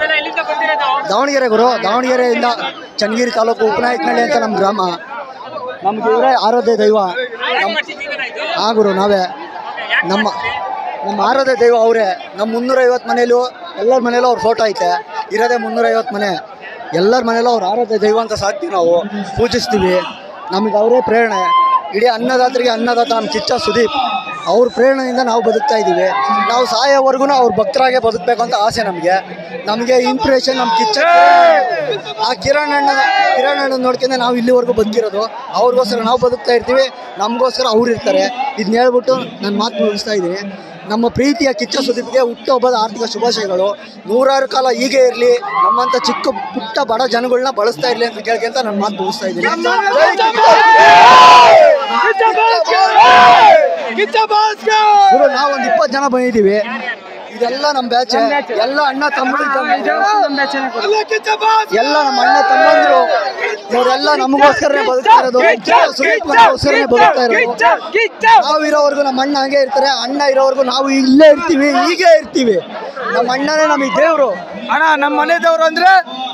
ದಾವಣಗೆರೆ ಗುರು ದಾವಣಗೆರೆಯಿಂದ ಚನ್ನಗಿರಿ ತಾಲೂಕು ಉಪನಾಯಕನಹಳ್ಳಿ ಅಂತ ನಮ್ಮ ಗ್ರಾಮ ನಮ್ಗೆ ಇವರೇ ಆರಾಧ್ಯ ದೈವ ಆ ಗುರು ನಾವೇ ನಮ್ಮ ನಮ್ಮ ಆರಾಧ್ಯ ದೈವ ಅವರೇ ನಮ್ಮ ಮುನ್ನೂರೈವತ್ತು ಮನೇಲೂ ಎಲ್ಲರ ಮನೇಲೂ ಅವ್ರ ಫೋಟೋ ಐತೆ ಇರೋದೇ ಮುನ್ನೂರೈವತ್ತು ಮನೆ ಎಲ್ಲರ ಮನೇಲೂ ಅವ್ರ ಆರಾಧ್ಯ ದೈವ ಅಂತ ಸಾಕ್ತೀವಿ ನಾವು ಪೂಜಿಸ್ತೀವಿ ನಮಗೆ ಅವರೇ ಪ್ರೇರಣೆ ಇಡೀ ಅನ್ನದಾತರಿಗೆ ಅನ್ನದಾತ ನಮ್ಮ ಕಿಚ್ಚ ಸುದೀಪ್ ಅವ್ರ ಪ್ರೇರಣೆಯಿಂದ ನಾವು ಬದುಕ್ತಾ ಇದ್ದೀವಿ ನಾವು ಸಾಯೋವರೆಗೂ ಅವ್ರ ಭಕ್ತರಾಗೆ ಬದುಕಬೇಕು ಅಂತ ಆಸೆ ನಮಗೆ ನಮಗೆ ಇಂಪ್ರೆಷನ್ ನಮ್ಮ ಕಿಚ್ಚ ಆ ಕಿರಣ್ ಅಣ್ಣ ಕಿರಣ್ ಅಣ್ಣ ನೋಡ್ಕೊಂಡು ನಾವು ಇಲ್ಲಿವರೆಗೂ ಬದುಕಿರೋದು ಅವ್ರಿಗೋಸ್ಕರ ನಾವು ಬದುಕ್ತಾ ಇರ್ತೀವಿ ನಮಗೋಸ್ಕರ ಅವ್ರು ಇರ್ತಾರೆ ಇದನ್ನ ಹೇಳ್ಬಿಟ್ಟು ನನ್ನ ಮಾತು ಮುಗಿಸ್ತಾ ಇದ್ದೀನಿ ನಮ್ಮ ಪ್ರೀತಿಯ ಕಿಚ್ಚ ಸುದೀಪ್ಗೆ ಹುಟ್ಟುಹಬ್ಬದ ಆರ್ಥಿಕ ಶುಭಾಶಯಗಳು ನೂರಾರು ಕಾಲ ಹೀಗೆ ಇರಲಿ ನಮ್ಮಂಥ ಚಿಕ್ಕ ಪುಟ್ಟ ಬಡ ಜನಗಳನ್ನ ಬಳಸ್ತಾ ಇರಲಿ ಅಂತ ಕೇಳ್ಕೊಂತ ನನ್ನ ಮಾತು ಮುಗಿಸ್ತಾ ಇದ್ದೀನಿ ಗುರು ನಾವೊಂದು ಇಪ್ಪತ್ತು ಜನ ಬಂದಿದ್ದೀವಿ ಇದೆಲ್ಲ ನಮ್ಮ ಬ್ಯಾಚ್ ಎಲ್ಲ ಅಣ್ಣ ತಮ್ಮರು ಎಲ್ಲ ನಮ್ಮ ಅಣ್ಣ ತಮ್ಮಂದ್ರು ಇವರೆಲ್ಲ ನಮಗೋಸ್ಕರನೇ ಬದುಕ್ತಾ ಇರೋದು ಸುದೀಪ್ಗೋಸ್ಕರನೇ ಬದುಕ್ತಾ ಇರೋದು ನಾವು ಇರೋವರೆಗೂ ನಮ್ಮ ಅಣ್ಣ ಹಂಗೆ ಇರ್ತಾರೆ ಅಣ್ಣ ಇರೋವರೆಗೂ ನಾವು ಇಲ್ಲೇ ಇರ್ತೀವಿ ಹೀಗೆ ಇರ್ತೀವಿ ನಮ್ಮ ಅಣ್ಣನೇ ನಮಗೆ ದೇವರು ಅಣ್ಣ ನಮ್ಮ ಮನೆ ದೇವ್ರು ಅಂದ್ರೆ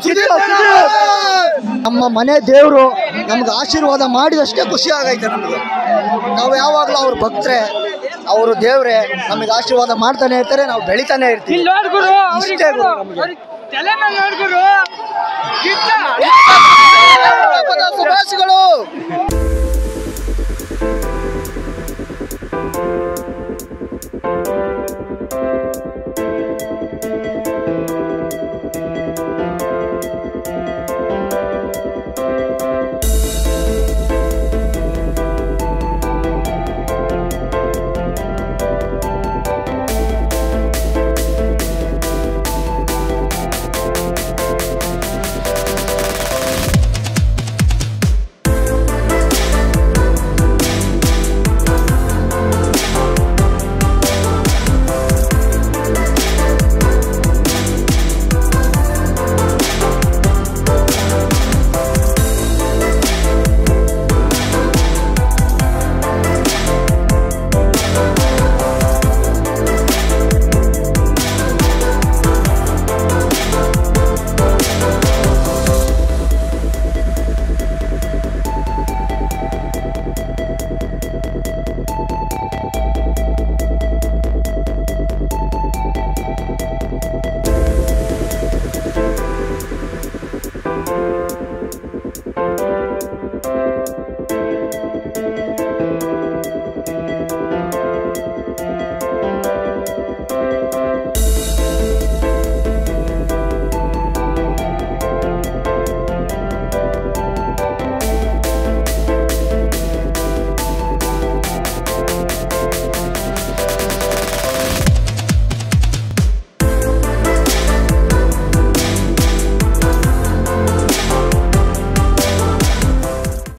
ನಮ್ಮ ಮನೆ ದೇವರು ನಮ್ಗೆ ಆಶೀರ್ವಾದ ಮಾಡಿದಷ್ಟೇ ಖುಷಿ ಆಗೈತೆ ನಮಗೆ ನಾವು ಯಾವಾಗಲೂ ಅವ್ರ ಭಕ್ತರೆ ಅವರು ದೇವ್ರೆ ನಮಗೆ ಆಶೀರ್ವಾದ ಮಾಡ್ತಾನೆ ಇರ್ತಾರೆ ನಾವು ಬೆಳಿತಾನೆ ಇರ್ತೀವಿ ಇಲ್ಲಿ ನೋಡ್ಗುರು ಇಷ್ಟೇ ಗುರು ನಮ್ಗೆ. ತಲೆ ಮೇಲೆ ನೋಡ್ಗುರು ಶುಭಾಶಯಗಳು